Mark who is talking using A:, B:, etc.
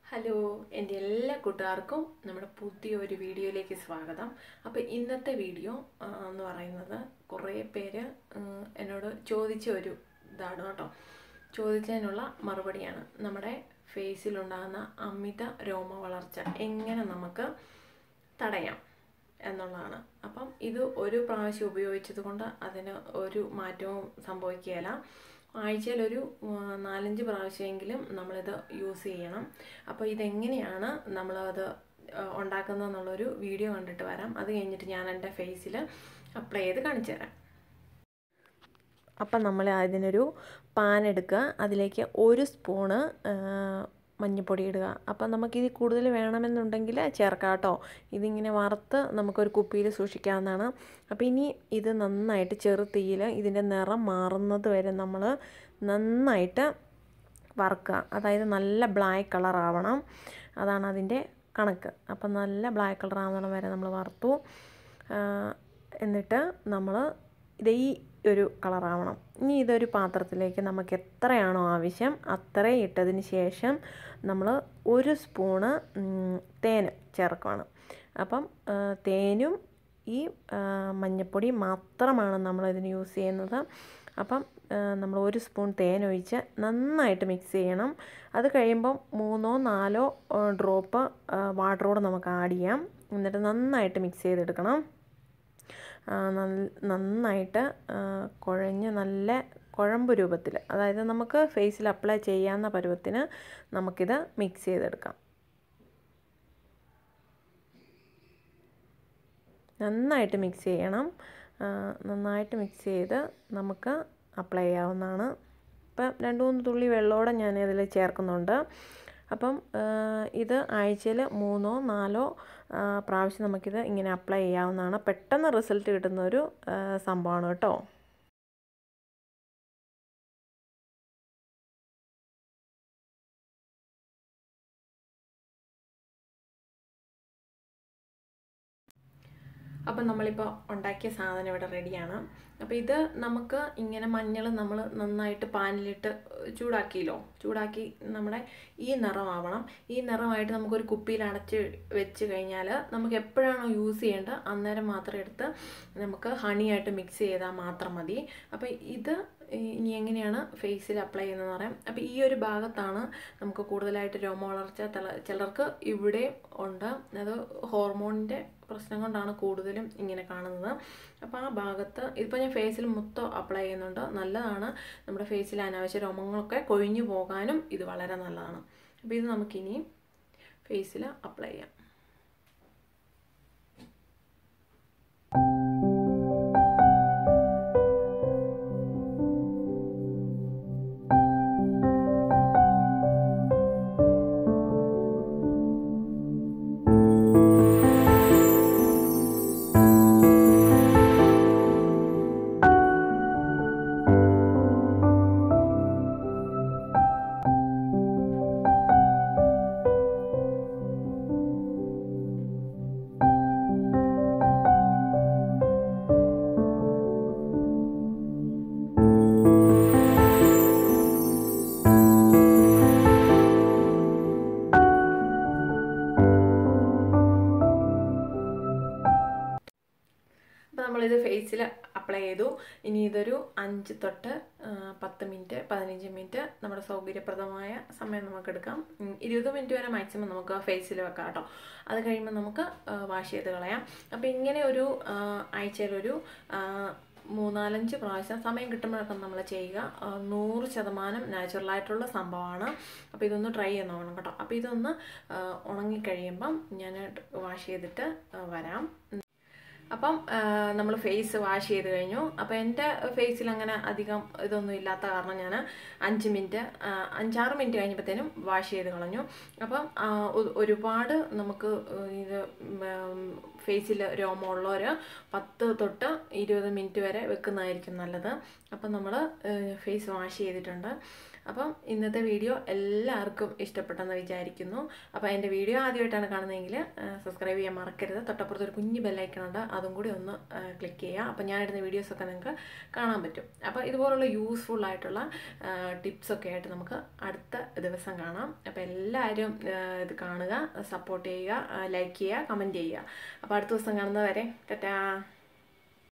A: hello എൻ്റെ എല്ലാ കൂട്ടുകാർക്കും നമ്മുടെ പുതിയ ഒരു വീഡിയോയിലേക്ക് സ്വാഗതം അപ്പോൾ ഇന്നത്തെ വീഡിയോ ആ, എന്ന് പറയുന്നത് കുറേ പേര് ആ, എന്നോട് ചോദിച്ച ഒരു ഇതാണ് കേട്ടോ ചോദിച്ചതിനുള്ള മറുപടിയാണ് നമ്മുടെ ഫേസിലുണ്ടാകുന്ന അമിത രോമ വളർച്ച എങ്ങനെ നമുക്ക് തടയാം എന്നുള്ളതാണ് അപ്പം ഇത് ഒരു പ്രാവശ്യം ഉപയോഗിച്ചത് കൊണ്ട് അതിന് ഒരു മാറ്റവും സംഭവിക്കുകയില്ല ആഴ്ചയിൽ ഒരു ആ, നാലഞ്ച് പ്രാവശ്യമെങ്കിലും നമ്മളിത് യൂസ് ചെയ്യണം അപ്പോൾ ഇതെങ്ങനെയാണ് നമ്മളത് ആ, ഉണ്ടാക്കുന്നതെന്നുള്ളൊരു വീഡിയോ കണ്ടിട്ട് വരാം അത് കഴിഞ്ഞിട്ട് ഞാൻ എൻ്റെ ഫേസിൽ അപ്ലൈ ചെയ്ത് കാണിച്ചു തരാം അപ്പം നമ്മൾ അതിനൊരു പാൻ എടുക്കുക അതിലേക്ക് ഒരു സ്പൂണ് ആ, മഞ്ഞൾപ്പൊടി ഇടുക അപ്പം നമുക്കിത് കൂടുതൽ വേണമെന്നുണ്ടെങ്കിൽ ചേർക്കാം കേട്ടോ ഇതിങ്ങനെ വറുത്ത് നമുക്കൊരു കുപ്പിയിൽ സൂക്ഷിക്കാവുന്നതാണ് അപ്പോൾ ഇനി ഇത് നന്നായിട്ട് ചെറു തീയിൽ ഇതിൻ്റെ നിറം മാറുന്നത് വരെ നമ്മൾ നന്നായിട്ട് വറുക്കുക അതായത് നല്ല ബ്ലാക്ക് കളർ ആവണം അതാണ് അതിൻ്റെ കണക്ക് അപ്പം നല്ല ബ്ലാക്ക് കളർ ആവുന്നിടം വരെ നമ്മൾ വറുത്തു ആ, എന്നിട്ട് നമ്മൾ ഇത് ഈ ഒരു കളറാവണം ഇനി ഇതൊരു പാത്രത്തിലേക്ക് നമുക്ക് എത്രയാണോ ആവശ്യം അത്രയും ഇട്ടതിന് ശേഷം നമ്മൾ ഒരു സ്പൂണ് ഉം, തേന് ചേർക്കുകയാണ് അപ്പം ആ, തേനും ഈ ആ, മഞ്ഞൾപ്പൊടി മാത്രമാണ് നമ്മൾ ഇതിന് യൂസ് ചെയ്യുന്നത് അപ്പം നമ്മൾ ഒരു സ്പൂൺ തേൻ ഒഴിച്ച് നന്നായിട്ട് മിക്സ് ചെയ്യണം അത് കഴിയുമ്പം മൂന്നോ നാലോ ഡ്രോപ്പ് വാട്ടറോട് നമുക്ക് ആഡ് ചെയ്യാം എന്നിട്ട് നന്നായിട്ട് മിക്സ് ചെയ്തെടുക്കണം ആ, നൽ- നന്നായിട്ട് ആ, കുഴഞ്ഞ് നല്ല കുഴമ്പ് രൂപത്തിൽ അതായത് നമുക്ക് ഫേസിൽ അപ്ലൈ ചെയ്യാവുന്ന പരുവത്തിന് നമുക്കിത് മിക്സ് ചെയ്തെടുക്കാം നന്നായിട്ട് മിക്സ് ചെയ്യണം ആ, നന്നായിട്ട് മിക്സ് ചെയ്ത് നമുക്ക് അപ്ലൈ ചെയ്യാവുന്നതാണ് ഇപ്പം രണ്ട് മൂന്ന് തുള്ളി വെള്ളത്തോടെ ഞാൻ ഇതിൽ ചേർക്കുന്നുണ്ട് അപ്പം ആ, ഇത് ആഴ്ചയിൽ മൂന്നോ നാലോ ആ, പ്രാവശ്യം നമുക്കിത് ഇങ്ങനെ അപ്ലൈ ചെയ്യാവുന്നതാണ് പെട്ടെന്ന് റിസൾട്ട് കിട്ടുന്ന ഒരു ആ, സംഭവമാണ് കേട്ടോ അപ്പം നമ്മളിപ്പോൾ ഉണ്ടാക്കിയ സാധനം ഇവിടെ റെഡിയാണ് അപ്പോൾ ഇത് നമുക്ക് ഇങ്ങനെ മഞ്ഞൾ നമ്മൾ നന്നായിട്ട് പാനിലിട്ട് ചൂടാക്കിയല്ലോ ചൂടാക്കി നമ്മുടെ ഈ നിറമാവണം ഈ നിറമായിട്ട് നമുക്കൊരു കുപ്പിയിൽ അടച്ച് വെച്ച് കഴിഞ്ഞാൽ നമുക്ക് എപ്പോഴാണോ യൂസ് ചെയ്യേണ്ടത് അന്നേരം മാത്രം എടുത്ത് നമുക്ക് ഹണിയായിട്ട് മിക്സ് ചെയ്താൽ മാത്രം മതി അപ്പോൾ ഇത് ഇനി എങ്ങനെയാണ് ഫേസിൽ അപ്ലൈ ചെയ്യുന്നതെന്ന് പറയാം അപ്പോൾ ഈ ഒരു ഭാഗത്താണ് നമുക്ക് കൂടുതലായിട്ട് രോമ വളർച്ച തല ചിലർക്ക് ഇവിടെ ഉണ്ട് അത് ഹോർമോണിൻ്റെ പ്രശ്നം കൊണ്ടാണ് കൂടുതലും ഇങ്ങനെ കാണുന്നത് അപ്പോൾ ആ ഭാഗത്ത് ഇതിപ്പോൾ ഞാൻ ഫേസിൽ മൊത്തം അപ്ലൈ ചെയ്യുന്നുണ്ട് നല്ലതാണ് നമ്മുടെ ഫേസിൽ അനാവശ്യ രോമങ്ങളൊക്കെ കൊഴിഞ്ഞു പോകാനും ഇത് വളരെ നല്ലതാണ് അപ്പോൾ ഇത് നമുക്കിനി ഫേസിൽ അപ്ലൈ ചെയ്യാം അപ്പോൾ നമ്മളിത് ഫേസിൽ അപ്ലൈ ചെയ്തു ഇനി ഇതൊരു അഞ്ച് തൊട്ട് ആ, പത്ത് മിനിറ്റ് പതിനഞ്ച് മിനിറ്റ് നമ്മുടെ സൗകര്യപ്രദമായ സമയം നമുക്ക് എടുക്കാം ഉം, ഇരുപത് മിനിറ്റ് വരെ മാക്സിമം നമുക്ക് ഫേസിൽ വെക്കാം കേട്ടോ അത് കഴിയുമ്പോൾ നമുക്ക് വാഷ് ചെയ്ത് കളയാം അപ്പോൾ ഇങ്ങനെ ഒരു ആ, ആഴ്ചയിലൊരു ആ, മൂന്നാലഞ്ച് പ്രാവശ്യം സമയം കിട്ടുമ്പോഴൊക്കെ നമ്മൾ ചെയ്യുക ആ, നൂറ് ശതമാനം നാച്ചുറലായിട്ടുള്ള സംഭവമാണ് അപ്പോൾ ഇതൊന്ന് ട്രൈ ചെയ്ത് നോക്കണം കേട്ടോ അപ്പോൾ ഇതൊന്ന് ആ, ഉണങ്ങിക്കഴിയുമ്പം ഞാൻ വാഷ് ചെയ്തിട്ട് ആ, വരാം അപ്പം നമ്മൾ ഫേസ് വാഷ് ചെയ്ത് കഴിഞ്ഞു അപ്പോൾ എൻ്റെ ഫേസിൽ അങ്ങനെ അധികം ഇതൊന്നും ഇല്ലാത്ത കാരണം ഞാൻ അഞ്ച് മിനിറ്റ് ആ, അഞ്ചാറ് മിനിറ്റ് കഴിഞ്ഞപ്പോഴത്തേനും വാഷ് ചെയ്ത് കളഞ്ഞു അപ്പം ആ, ഒ- ഒരുപാട് നമുക്ക് ഇത് ഫേസിൽ രോമമുള്ളവർ പത്ത് തൊട്ട് ഇരുപത് മിനിറ്റ് വരെ വെക്കുന്നതായിരിക്കും നല്ലത് അപ്പം നമ്മൾ ഫേസ് വാഷ് ചെയ്തിട്ടുണ്ട് അപ്പം ഇന്നത്തെ വീഡിയോ എല്ലാവർക്കും ഇഷ്ടപ്പെട്ടെന്ന് വിചാരിക്കുന്നു അപ്പോൾ എൻ്റെ വീഡിയോ ആദ്യമായിട്ടാണ് കാണുന്നതെങ്കിൽ സബ്സ്ക്രൈബ് ചെയ്യാൻ മറക്കരുത് തൊട്ടപ്പുറത്ത് ഒരു കുഞ്ഞ് ബെല്ലൈക്കൺ ഉണ്ട് അതും കൂടി ഒന്ന് ക്ലിക്ക് ചെയ്യുക അപ്പോൾ ഞാനിടുന്ന വീഡിയോസൊക്കെ നിങ്ങൾക്ക് കാണാൻ പറ്റും അപ്പോൾ ഇതുപോലുള്ള യൂസ്ഫുൾ ആയിട്ടുള്ള ടിപ്സൊക്കെ ആയിട്ട് നമുക്ക് അടുത്ത ദിവസം കാണാം അപ്പോൾ എല്ലാവരും ഇത് കാണുക സപ്പോർട്ട് ചെയ്യുക ലൈക്ക് ചെയ്യുക കമൻറ്റ് ചെയ്യുക അപ്പോൾ അടുത്ത ദിവസം കാണുന്നവരെ ടാറ്റാ